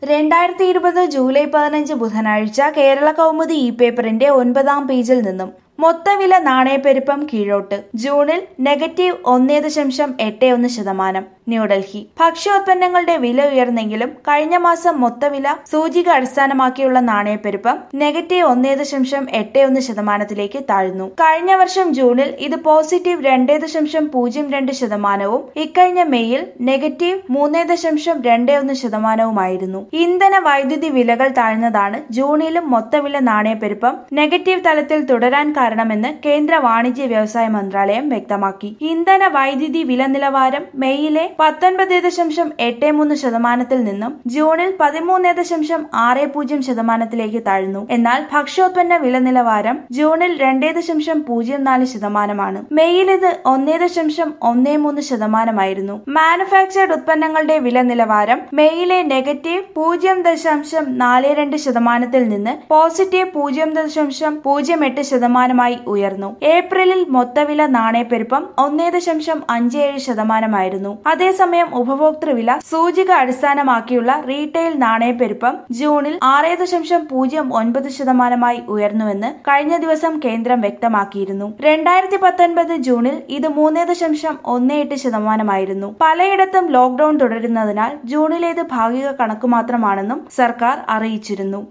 രണ്ടായിരത്തി ഇരുപത് ജൂലൈ പതിനഞ്ച് ബുധനാഴ്ച കേരള കൗമുദി ഇ പേപ്പറിന്റെ ഒൻപതാം പേജിൽ നിന്നും മൊത്തവില നാണയപ്പെരുപ്പം കീഴോട്ട് ജൂണിൽ നെഗറ്റീവ് ഒന്നേ ദശാംശം എട്ട് ഒന്ന് ശതമാനം ന്യൂഡൽഹി ഭക്ഷ്യോത്പന്നങ്ങളുടെ വില ഉയർന്നെങ്കിലും കഴിഞ്ഞ മാസം മൊത്തവില സൂചിക അടിസ്ഥാനമാക്കിയുള്ള നാണയപ്പെരുപ്പം നെഗറ്റീവ് ഒന്നേ ദശാംശം എട്ട് ഒന്ന് ശതമാനത്തിലേക്ക് താഴ്ന്നു കഴിഞ്ഞ വർഷം ജൂണിൽ ഇത് പോസിറ്റീവ് രണ്ടേ ദശാംശം പൂജ്യം രണ്ട് ശതമാനവും ഇക്കഴിഞ്ഞ മെയ്യിൽ നെഗറ്റീവ് മൂന്നേ ദശാംശം രണ്ടേ ഒന്ന് ശതമാനവുമായിരുന്നു ഇന്ധന വൈദ്യുതി വിലകൾ താഴ്ന്നതാണ് ജൂണിലും മൊത്തവില നാണയപ്പെരുപ്പം നെഗറ്റീവ് തലത്തിൽ തുടരാൻ കാരണമെന്ന് കേന്ദ്ര വാണിജ്യ വ്യവസായ മന്ത്രാലയം വ്യക്തമാക്കി ഇന്ധന വൈദ്യുതി വില നിലവാരം മെയ്യിലെ പത്തൊൻപത് ദശാംശം എട്ട് മൂന്ന് ശതമാനത്തിൽ നിന്നും ജൂണിൽ പതിമൂന്ന് ദശാംശം ആറ് പൂജ്യം ശതമാനത്തിലേക്ക് താഴ്ന്നു എന്നാൽ ഭക്ഷ്യോത്പന്ന വില നിലവാരം ജൂണിൽ രണ്ടേ ദശാംശം പൂജ്യം നാല് ശതമാനമാണ് മെയ്യിൽ ഇത് ഒന്നേ ദശാംശം ഒന്നേ മൂന്ന് ശതമാനമായിരുന്നു മാനുഫാക്ചർഡ് ഉത്പന്നങ്ങളുടെ വില നിലവാരം മെയ്യിലെ നെഗറ്റീവ് പൂജ്യം ദശാംശം നാല് രണ്ട് ശതമാനത്തിൽ നിന്ന് പോസിറ്റീവ് പൂജ്യം ദശാംശം പൂജ്യം എട്ട് ശതമാനമായി ഉയർന്നു ഏപ്രിലിൽ മൊത്തവില നാണയപ്പെരുപ്പം ഒന്നേ ദശാംശം അഞ്ച് ഏഴ് ശതമാനമായിരുന്നു അതേസമയം ഉപഭോക്തൃവില സൂചിക അടിസ്ഥാനമാക്കിയുള്ള റീറ്റെയിൽ നാണയപ്പെരുപ്പം ജൂണിൽ ആറ് ദശാംശം പൂജ്യം ഒൻപത് ശതമാനമായി ഉയർന്നുവെന്ന് കഴിഞ്ഞ ദിവസം കേന്ദ്രം വ്യക്തമാക്കിയിരുന്നു രണ്ടായിരത്തി പത്തൊൻപത് ജൂണിൽ ഇത് മൂന്ന് ദശാംശം ഒന്ന് എട്ട് ശതമാനമായിരുന്നു പലയിടത്തും ലോക്ഡൌൺ തുടരുന്നതിനാൽ ജൂണിലേത് ഭാഗിക കണക്കു മാത്രമാണെന്നും സർക്കാർ അറിയിച്ചിരുന്നു